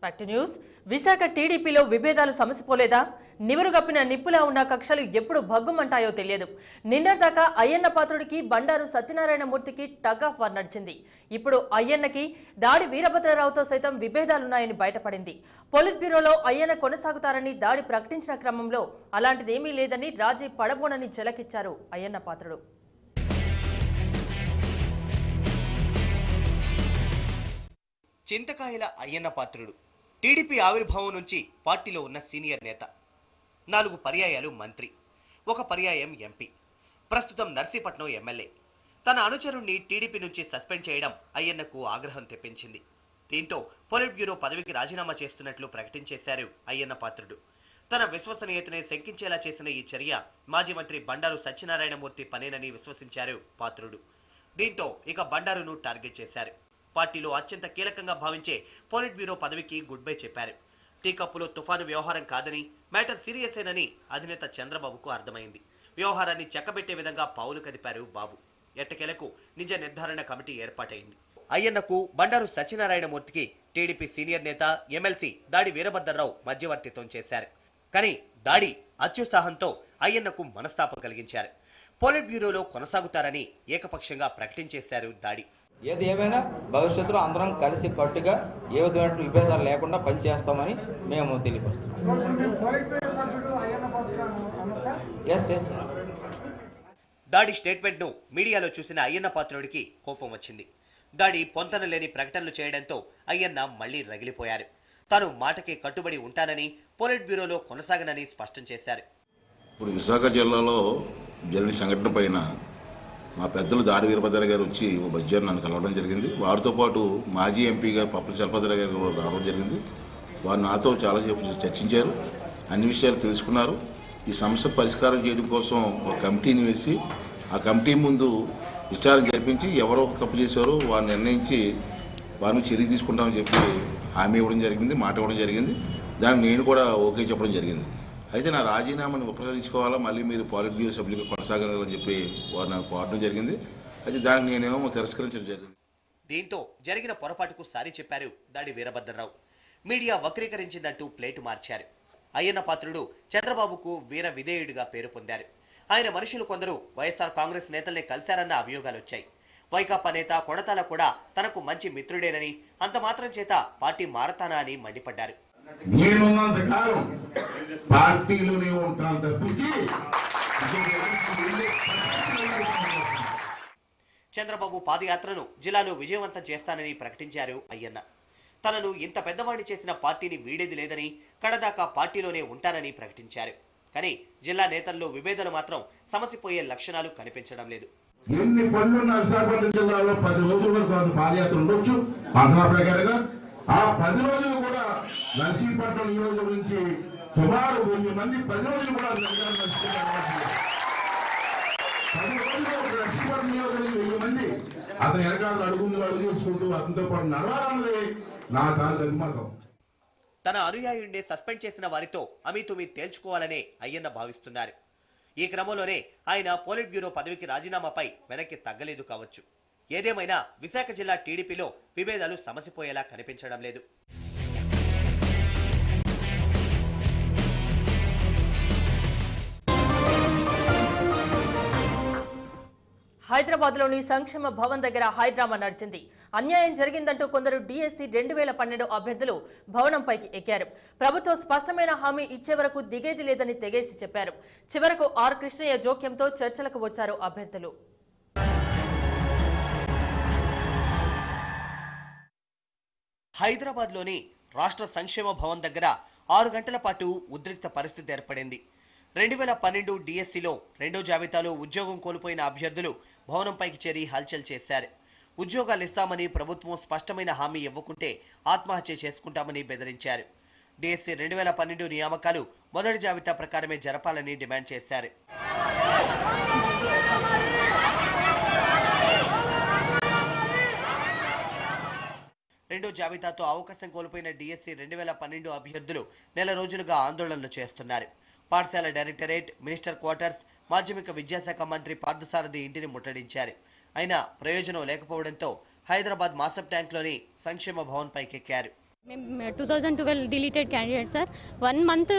Back to news Visakha టీడీపీలో విభేదాలు సమసిపోలేదా నివురుగప్పిన నిప్పులా ఉన్న కక్షలు ఎప్పుడు భగ్గుమంటాయో తెలియదు నిన్నటిదాకా అయ్యన్న పాత్రుడికి బండారు సత్యనారాయణ మూర్తికి టగ్ ఆఫ్ వార్ నడిచింది ఇప్పుడు అయ్యన్నకి దాడి వీరభద్రరావుతో సైతం విభేదాలున్నాయని బయటపడింది పొలిట్ బ్యూరోలో అయ్యన్న కొనసాగుతారని దాడి ప్రకటించిన క్రమంలో అలాంటిదేమీ లేదని రాజీ పడబోనని జలకిచ్చారు అయ్యన్న పాత్రుడు చింతకాయల అయ్యన్న పాత్రుడు టీడీపీ ఆవిర్భావం నుంచి పార్టీలో ఉన్న సీనియర్ నేత నాలుగు పర్యాయాలు మంత్రి ఒక పర్యాయం ఎంపీ ప్రస్తుతం నర్సీపట్నం ఎమ్మెల్యే తన అనుచరుణ్ణి టీడీపీ నుంచి సస్పెండ్ చేయడం అయ్యన్నకు ఆగ్రహం తెప్పించింది దీంతో పొలిట్ బ్యూరో పదవికి రాజీనామా చేస్తున్నట్లు ప్రకటించేశారు అయ్యన్న పాత్రుడు తన విశ్వసనీయతనే శంకించేలా చేసిన ఈ చర్య మాజీ మంత్రి బండారు సత్యనారాయణమూర్తి పనేనని విశ్వసించారు పాత్రుడు దీంతో ఇక బండారును టార్గెట్ చేశారు పార్టీలో అత్యంత కీలకంగా భావించే పోలిట్ బ్యూరో పదవికి గుడ్ బై చెప్పారు టీ కప్పులో తుఫాను వ్యవహారం కాదని మ్యాటర్ సీరియసేనని అధినేత చంద్రబాబుకు అర్థమైంది వ్యవహారాన్ని చెక్కబెట్టే విధంగా పావులు కదిపారు బాబు ఎట్టకేలకు నిజ నిర్ధారణ కమిటీ ఏర్పాటైంది అయ్యన్నకు బండారు సత్యనారాయణమూర్తికి టీడీపీ సీనియర్ నేత ఎమ్మెల్సీ దాడి వీరభద్రరావు మధ్యవర్తిత్వం చేశారు కానీ దాడి అత్యుత్సాహంతో అయ్యన్నకు మనస్తాపం కలిగించారు పోలిట్ బ్యూరోలో కొనసాగుతారని ఏకపక్షంగా ప్రకటించేశారు దాడి ఏది ఏమైనా భవిష్యత్తులో అందరం కలిసి కట్టుగా ఏ విధమైన విభేదాలు లేకుండా పనిచేస్తామని మేము తెలియపరుస్తున్నాం ఎస్ ఎస్ దాడి స్టేట్మెంట్ను మీడియాలో చూసిన అయ్యన్న పాత్రుడికి కోపం వచ్చింది దాడి పొంతన లేని ప్రకటనలు చేయడంతో అయ్యన్న మళ్లీ రగిలిపోయారు తాను మాటకి కట్టుబడి ఉంటానని పోలిట్ బ్యూరోలో కొనసాగనని స్పష్టం చేశారు ఇప్పుడు విశాఖ జిల్లాలో జరిగిన సంఘటన పైన మా పెద్దలు దాడి వీరభద్ర గారు వచ్చి ఓ బడ్జెట్ నన్ను కలవడం జరిగింది వారితో పాటు మాజీ ఎంపీ గారు పప్పల చలభద్ర గారు కూడా రావడం జరిగింది వారు నాతో చాలా సేపు చర్చించారు అన్ని విషయాలు తెలుసుకున్నారు ఈ సమస్య పరిష్కారం చేయడం కోసం ఒక కమిటీని వేసి ఆ కమిటీ ముందు విచారణ జరిపించి ఎవరో తప్పు చేశారో వారిని నిర్ణయించి వారిని చర్య తీసుకుంటామని చెప్పి హామీ ఇవ్వడం జరిగింది మాట ఇవ్వడం జరిగింది దానికి నేను కూడా ఓకే చెప్పడం జరిగింది అయితే నా రాజీనామాను ఉపసంహరించుకోవాలా మళ్ళీ మీరు పాలిట్ బ్యూరో సభ్యులుగా కొనసాగాలని చెప్పి వారు నాకు కోరడం జరిగింది అయితే దానికి నేనేమో తిరస్కరించడం జరిగింది దీంతో జరిగిన పొరపాటుకు సారీ చెప్పారు దాడి వీరభద్రరావు మీడియా వక్రీకరించిందంటూ ప్లేటు మార్చారు అయ్యన్న పాత్రుడు చంద్రబాబుకు వీర విధేయుడిగా పేరు పొందారు ఆయన మనుషులు కొందరు వైఎస్ఆర్ కాంగ్రెస్ నేతల్ని కలిశారన్న అభియోగాలొచ్చాయి వైకాపా నేత కొడతాల కూడా తనకు మంచి మిత్రుడేనని అంత మాత్రం చేత పార్టీ మారతానా అని మండిపడ్డారు నేనున్నంత కాలం పార్టీలోనే ఉంటాను తప్పించి చంద్రబాబు పాదయాత్రను జిల్లాలో విజయవంతం చేస్తానని ప్రకటించారు అయ్యన్న తనను ఇంత పెద్దవాణ్ణి చేసిన పార్టీని వీడేది లేదని కడదాకా పార్టీలోనే ఉంటానని ప్రకటించారు కానీ జిల్లా నేతల్లో విభేదాలు మాత్రం సమసిపోయే లక్షణాలు కనిపించడం లేదు ఎన్ని పనులున్న విశాఖపట్నం జిల్లాలో పది రోజుల వరకు అది పాదయాత్ర ఉండొచ్చు అంచనా ప్రకారంగా ఆ పది రోజులు కూడా నర్సీపట్నం నియోజకవర్గం నుంచి సుమారు వెయ్యి మంది పది రోజులు కూడా జరగాలని నడుచుకుంటారు. పది రోజులు ఒక నర్సీపట్నం నియోజకవర్గం నుంచి వెయ్యి మంది అతని వెనకాల అడుగులు అడుగు చేసుకుంటూ అతనితో పాటు నడవాలన్నది నా తాలూకు అభిమతం తన అనుయాయుడిని సస్పెండ్ చేసిన వారితో అమీతుమీ తేల్చుకోవాలనే అయ్యన్న భావిస్తున్నారు ఈ క్రమంలోనే ఆయన పోలిట్ బ్యూరో పదవికి రాజీనామాపై వెనక్కి తగ్గలేదు కావచ్చు ఏదేమైనా విశాఖ జిల్లా టీడీపీలో విభేదాలు సమసిపోయేలా కనిపించడం లేదు హైదరాబాద్లోని సంక్షేమ భవన్ దగ్గర హైడ్రామా నడిచింది అన్యాయం జరిగిందంటూ కొందరు డిఎస్సి రెండు వేల పన్నెండు అభ్యర్థులు భవనంపైకి ఎక్కారు ప్రభుత్వం స్పష్టమైన హామీ ఇచ్చే వరకు దిగేది లేదని తెగేసి చెప్పారు చివరకు ఆర్ కృష్ణయ్య జోక్యంతో చర్చలకు వచ్చారు అభ్యర్థులు హైదరాబాద్లోని రాష్ట్ర సంక్షేమ భవన్ దగ్గర ఆరు గంటల పాటు ఉద్రిక్త పరిస్థితి ఏర్పడింది రెండు వేల పన్నెండు డిఎస్సిలో రెండో జాబితాలో ఉద్యోగం కోల్పోయిన అభ్యర్థులు భవనంపైకి చేరి హల్చల్ చేశారు ఉద్యోగాలు ఇస్తామని ప్రభుత్వం స్పష్టమైన హామీ ఇవ్వకుంటే ఆత్మహత్య చేసుకుంటామని బెదిరించారు డిఎస్సి రెండు వేల పన్నెండు నియామకాలు మొదటి జాబితా ప్రకారమే జరపాలని డిమాండ్ చేశారు రెండో జాబితాతో అవకాశం కోల్పోయిన డిఎస్సి రెండు వేల పన్నెండు అభ్యర్థులు నెల రోజులుగా ఆందోళనలు చేస్తున్నారు పాఠశాల డైరెక్టరేట్ మినిస్టర్ క్వార్టర్స్ మాధ్యమిక విద్యాశాఖ మంత్రి పార్థసారథి ఇంటిని ముట్టడించారు అయినా ప్రయోజనం లేకపోవడంతో హైదరాబాద్ మాసప్ ట్యాంక్లోని సంక్షేమ భవన్ పైకెక్కారు మేము two thousand twelve deleted candidate sir one month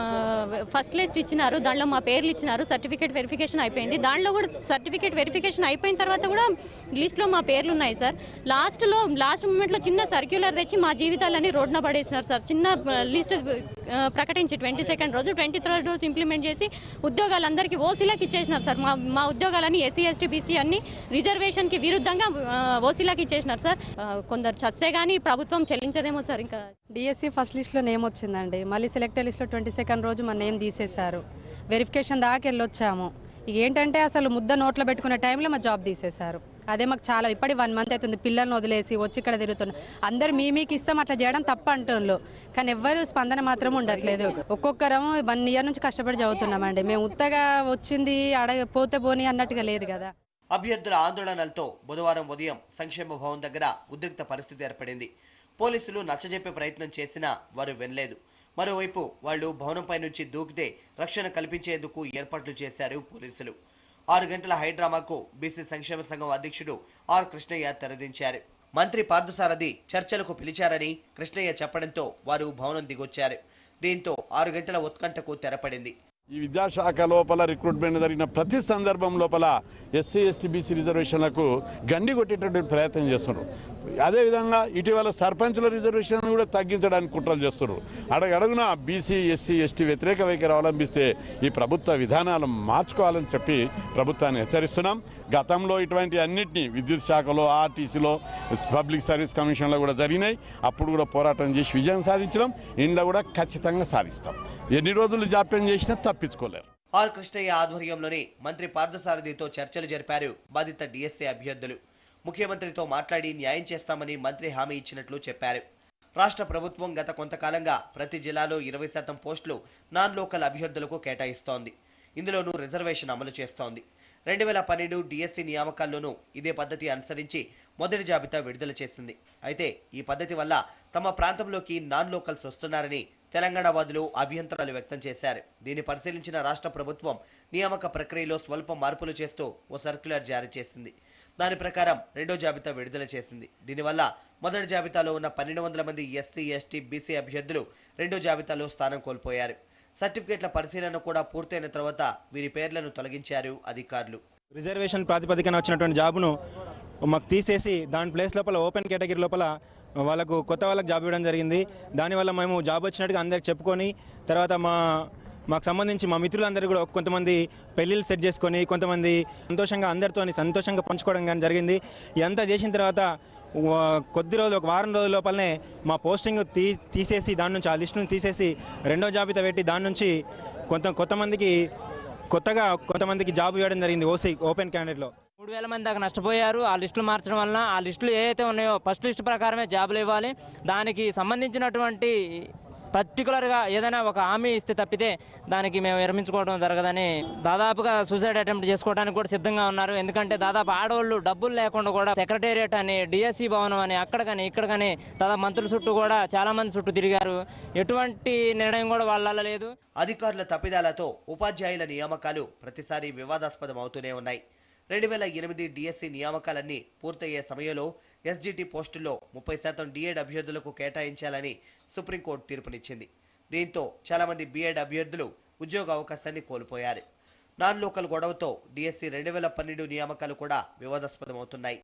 first list ఇచ్చినారు దాంట్లో మా పేర్లు ఇచ్చినారు సర్టిఫికేట్ వెరిఫికేషన్ అయిపోయింది దాంట్లో కూడా సర్టిఫికేట్ వెరిఫికేషన్ అయిపోయిన తర్వాత కూడా లిస్ట్లో మా పేర్లు ఉన్నాయి సార్ లాస్ట్లో లాస్ట్ మూమెంట్లో చిన్న సర్క్యులర్ తెచ్చి మా జీవితాలని రోడ్న పడేసినారు సార్ చిన్న లిస్ట్ ప్రకటించి ట్వంటీ సెకండ్ రోజు ట్వంటీ థర్డ్ రోజు ఇంప్లిమెంట్ చేసి ఉద్యోగాలందరికీ ఓసీలకు ఇచ్చేసినారు సార్ మా మా ఉద్యోగాలని ఎస్సీ ఎస్టీ బీసీ అన్ని రిజర్వేషన్కి విరుద్ధంగా ఓసీలకు ఇచ్చేసినారు సార్ ఆ, కొందరు చస్తే కానీ ప్రభుత్వం చెల్లించదేమో సార్ ఇంకా డిఎస్సి ఫస్ట్ లిస్ట్లో నేమ్ వచ్చిందండి మళ్ళీ సెలెక్టెడ్ లిస్ట్లో ట్వంటీ సెకండ్ రోజు మన నేమ్ తీసేశారు వెరిఫికేషన్ దాకా వెళ్ళొచ్చాము ఇక ఏంటంటే అసలు ముద్ద నోట్లో పెట్టుకునే టైంలో మా జాబ్ తీసేశారు అదే మాకు చాలా ఇప్పటి వన్ మంత్ అవుతుంది పిల్లల్ని వదిలేసి వచ్చి ఇక్కడ తిరుగుతున్నాం అందరు మీ మీకు ఇస్తాం అట్లా చేయడం తప్ప అంటున్నారు కానీ ఎవ్వరు స్పందన మాత్రం ఉండట్లేదు ఒక్కొక్కరం వన్ ఇయర్ నుంచి కష్టపడి చదువుతున్నామండి మేము ఉత్తగా వచ్చింది అడగ పోతే పోని అన్నట్టుగా లేదు కదా అభ్యర్థుల ఆందోళనలతో బుధవారం ఉదయం సంక్షేమ భవన్ దగ్గర ఉద్రిక్త పరిస్థితి ఏర్పడింది పోలీసులు నచ్చజెప్పే ప్రయత్నం చేసినా వారు వినలేదు మరోవైపు వాళ్ళు భవనంపై నుంచి దూకితే రక్షణ కల్పించేందుకు ఏర్పాట్లు చేశారు పోలీసులు ఆరు గంటల హైడ్రామాకు బీసీ సంక్షేమ సంఘం అధ్యక్షుడు ఆర్ కృష్ణయ్య తెరదించారు మంత్రి పార్థసారథి చర్చలకు పిలిచారని కృష్ణయ్య చెప్పడంతో వారు భవనం దిగొచ్చారు దీంతో ఆరు గంటల ఉత్కంఠకు తెరపడింది ఈ విద్యాశాఖ లోపల రిక్రూట్మెంట్ జరిగిన ప్రతి సందర్భం లోపల ఎస్సీ ఎస్టీ బీసీ రిజర్వేషన్లకు గండి కొట్టేటటువంటి ప్రయత్నం చేస్తున్నారు అదేవిధంగా ఇటీవల సర్పంచుల రిజర్వేషన్ కూడా తగ్గించడానికి కుట్రలు చేస్తున్నారు అడగడుగున బీసీ ఎస్సీ ఎస్టీ వ్యతిరేక వైఖరి అవలంబిస్తే ఈ ప్రభుత్వ విధానాలు మార్చుకోవాలని చెప్పి ప్రభుత్వాన్ని హెచ్చరిస్తున్నాం గతంలో ఇటువంటి అన్నింటినీ విద్యుత్ శాఖలో ఆర్టీసీలో పబ్లిక్ సర్వీస్ కమిషన్లో కూడా జరిగినాయి అప్పుడు కూడా పోరాటం చేసి విజయం సాధించడం ఇంట్లో కూడా ఖచ్చితంగా సాధిస్తాం ఎన్ని రోజులు జాప్యం చేసినా తప్పించుకోలేరు ఆర్ కృష్ణయ్య ఆధ్వర్యంలోని మంత్రి పార్థసారథితో చర్చలు జరిపారు బాధిత డిఎస్సీ అభ్యర్థులు ముఖ్యమంత్రితో మాట్లాడి న్యాయం చేస్తామని మంత్రి హామీ ఇచ్చినట్లు చెప్పారు రాష్ట్ర ప్రభుత్వం గత కొంతకాలంగా ప్రతి జిల్లాలో ఇరవై శాతం పోస్టులు నాన్ లోకల్ అభ్యర్థులకు కేటాయిస్తోంది ఇందులోనూ రిజర్వేషన్ అమలు చేస్తోంది రెండు వేల పన్నెండు డిఎస్సి నియామకాల్లోనూ ఇదే పద్ధతి అనుసరించి మొదటి జాబితా విడుదల చేసింది అయితే ఈ పద్ధతి వల్ల తమ ప్రాంతంలోకి నాన్ లోకల్స్ వస్తున్నారని తెలంగాణ వాదులు అభ్యంతరాలు వ్యక్తం చేశారు దీన్ని పరిశీలించిన రాష్ట్ర ప్రభుత్వం నియామక ప్రక్రియలో స్వల్ప మార్పులు చేస్తూ ఓ సర్క్యులర్ జారీ చేసింది దాని ప్రకారం రెండో జాబితా విడుదల చేసింది దీనివల్ల మొదటి జాబితాలో ఉన్న పన్నెండు వందల మంది ఎస్సీ ఎస్టీ బీసీ అభ్యర్థులు రెండో జాబితాలో స్థానం కోల్పోయారు సర్టిఫికేట్ల పరిశీలన కూడా పూర్తయిన తర్వాత వీరి పేర్లను తొలగించారు అధికారులు రిజర్వేషన్ ప్రాతిపదికన వచ్చినటువంటి జాబును మాకు తీసేసి దాని ప్లేస్ లోపల ఓపెన్ కేటగిరీ లోపల వాళ్ళకు కొత్త వాళ్ళకి జాబ్ ఇవ్వడం జరిగింది దానివల్ల మేము జాబ్ వచ్చినట్టుగా అందరికి చెప్పుకొని తర్వాత మా మాకు సంబంధించి మా మిత్రులందరూ కూడా కొంతమంది పెళ్ళిళ్ళు సెట్ చేసుకొని కొంతమంది సంతోషంగా అందరితో సంతోషంగా పంచుకోవడం కానీ జరిగింది ఇదంతా చేసిన తర్వాత వా- కొద్ది రోజులు ఒక వారం రోజుల లోపలనే మా పోస్టింగ్ తీ తీసేసి దాని నుంచి ఆ లిస్టును తీసేసి రెండో జాబితా పెట్టి దాని నుంచి కొంత కొంతమందికి కొత్తగా కొంతమందికి జాబ్ ఇవ్వడం జరిగింది ఓసీ ఓపెన్ క్యాండిడేట్లో మూడు వేల మంది దాకా నష్టపోయారు ఆ లిస్టులు మార్చడం వలన ఆ లిస్టులు ఏవైతే ఉన్నాయో ఫస్ట్ లిస్ట్ ప్రకారమే జాబులు ఇవ్వాలి దానికి సంబంధించినటువంటి పర్టికులర్గా ఏదైనా ఒక హామీ ఇస్తే తప్పితే దానికి మేము విరమించుకోవడం జరగదని దాదాపుగా సూసైడ్ అటెంప్ట్ చేసుకోవడానికి కూడా సిద్ధంగా ఉన్నారు ఎందుకంటే దాదాపు ఆడవాళ్ళు డబ్బులు లేకుండా కూడా సెక్రటేరియట్ అని డిఎస్సి భవనం అని అక్కడ కానీ ఇక్కడ కానీ దాదాపు మంత్రుల చుట్టూ కూడా చాలా మంది చుట్టూ తిరిగారు ఎటువంటి నిర్ణయం కూడా వాళ్ళ లేదు అధికారుల తప్పిదాలతో ఉపాధ్యాయుల నియామకాలు ప్రతిసారి వివాదాస్పదం అవుతూనే ఉన్నాయి రెండు వేల ఎనిమిది డిఎస్సి నియామకాలన్నీ పూర్తయ్యే సమయంలో ఎస్జిటి పోస్టుల్లో ముప్పై శాతం డిఎడ్ అభ్యర్థులకు కేటాయించాలని సుప్రీంకోర్టు తీర్పునిచ్చింది దీంతో చాలామంది బిఎడ్ అభ్యర్థులు ఉద్యోగ అవకాశాన్ని కోల్పోయారు నాన్ లోకల్ గొడవతో డిఎస్సి రెండు వేల పన్నెండు నియామకాలు కూడా వివాదాస్పదమవుతున్నాయి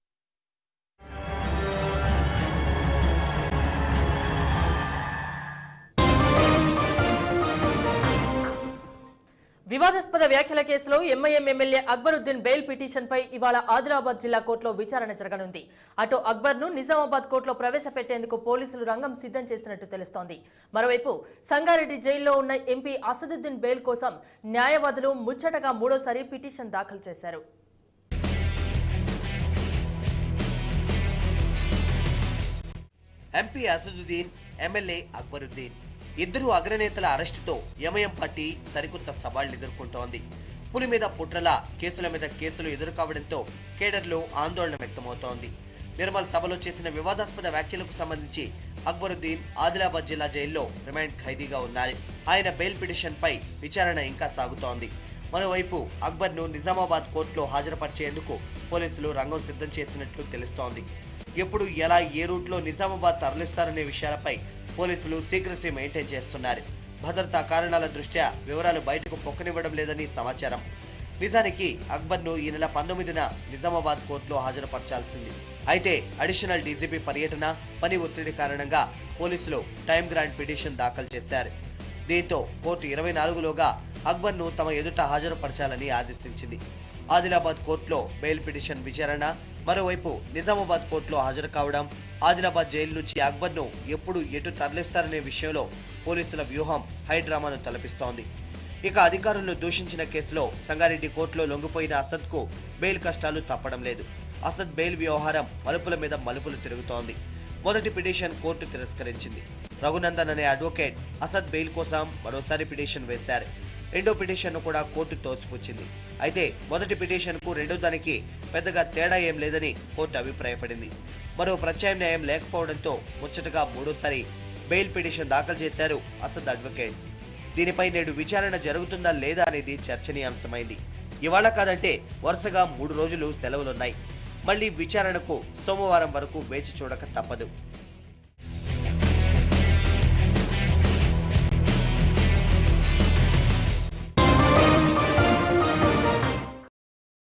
వివాదాస్పద వ్యాఖ్యల కేసులో ఎంఐఎం ఎమ్మెల్యే అక్బరుద్దీన్ బెయిల్ పిటిషన్పై ఇవాళ ఆదిలాబాద్ జిల్లా కోర్టులో విచారణ జరగనుంది అటు అక్బర్ను నిజామాబాద్ కోర్టులో ప్రవేశపెట్టేందుకు పోలీసులు రంగం సిద్ధం చేసినట్టు తెలుస్తోంది మరోవైపు సంగారెడ్డి జైల్లో ఉన్న ఎంపీ అసదుద్దీన్ బెయిల్ కోసం న్యాయవాదులు ముచ్చటగా మూడోసారి పిటిషన్ దాఖలు చేశారు ఎంపీ అసదుద్దీన్ ఎమ్మెల్యే అక్బరుద్దీన్ ఇద్దరు అగ్రనేతల అరెస్టుతో ఎంఐఎం పార్టీ సరికొత్త సవాళ్లు ఎదుర్కొంటోంది పులి మీద పుట్రల కేసుల మీద కేసులు ఎదురుకావడంతో కేడర్లో ఆందోళన వ్యక్తమవుతోంది నిర్మల్ సభలో చేసిన వివాదాస్పద వ్యాఖ్యలకు సంబంధించి అక్బరుద్దీన్ ఆదిలాబాద్ జిల్లా జైల్లో రిమాండ్ ఖైదీగా ఉన్నారు ఆయన బెయిల్ పిటిషన్ పై విచారణ ఇంకా సాగుతోంది మరోవైపు అక్బర్ను నిజామాబాద్ కోర్టులో హాజరుపరిచేందుకు పోలీసులు రంగం సిద్ధం చేసినట్లు తెలుస్తోంది ఎప్పుడు ఎలా ఏ రూట్లో నిజామాబాద్ తరలిస్తారనే విషయాలపై పోలీసులు సీక్రసీ మెయింటైన్ చేస్తున్నారు భద్రతా కారణాల దృష్ట్యా వివరాలు బయటకు పొక్కనివ్వడం లేదని సమాచారం నిజానికి అక్బర్ను ఈ నెల పంతొమ్మిదిన నిజామాబాద్ కోర్టులో హాజరుపరచాల్సింది అయితే అడిషనల్ డీజీపీ పర్యటన పని ఒత్తిడి కారణంగా పోలీసులు టైం గ్రాంట్ పిటిషన్ దాఖలు చేశారు దీంతో కోర్టు ఇరవై నాలుగులోగా అక్బర్ను తమ ఎదుట హాజరుపరచాలని ఆదేశించింది ఆదిలాబాద్ కోర్టులో బెయిల్ పిటిషన్ విచారణ మరోవైపు నిజామాబాద్ కోర్టులో హాజరు కావడం ఆదిలాబాద్ జైలు నుంచి అక్బర్ను ఎప్పుడు ఎటు తరలిస్తారనే విషయంలో పోలీసుల వ్యూహం హైడ్రామాను తలపిస్తోంది ఇక అధికారులను దూషించిన కేసులో సంగారెడ్డి కోర్టులో లొంగిపోయిన అసద్కు బెయిల్ కష్టాలు తప్పడం లేదు అసద్ బెయిల్ వ్యవహారం మలుపుల మీద మలుపులు తిరుగుతోంది మొదటి పిటిషన్ కోర్టు తిరస్కరించింది రఘునందన్ అనే అడ్వకేట్ అసద్ బెయిల్ కోసం మరోసారి పిటిషన్ వేశారు రెండో పిటిషన్ను కూడా కోర్టు తోసిపుచ్చింది అయితే మొదటి పిటిషన్కు రెండో దానికి పెద్దగా తేడా ఏం లేదని కోర్టు అభిప్రాయపడింది మరో ప్రత్యామ్నాయం లేకపోవడంతో ముచ్చటగా మూడోసారి బెయిల్ పిటిషన్ దాఖలు చేశారు అసద్ అడ్వకేట్స్ దీనిపై నేడు విచారణ జరుగుతుందా లేదా అనేది చర్చనీయాంశమైంది ఇవాళ కాదంటే వరుసగా మూడు రోజులు సెలవులున్నాయి మళ్ళీ విచారణకు సోమవారం వరకు వేచి చూడక తప్పదు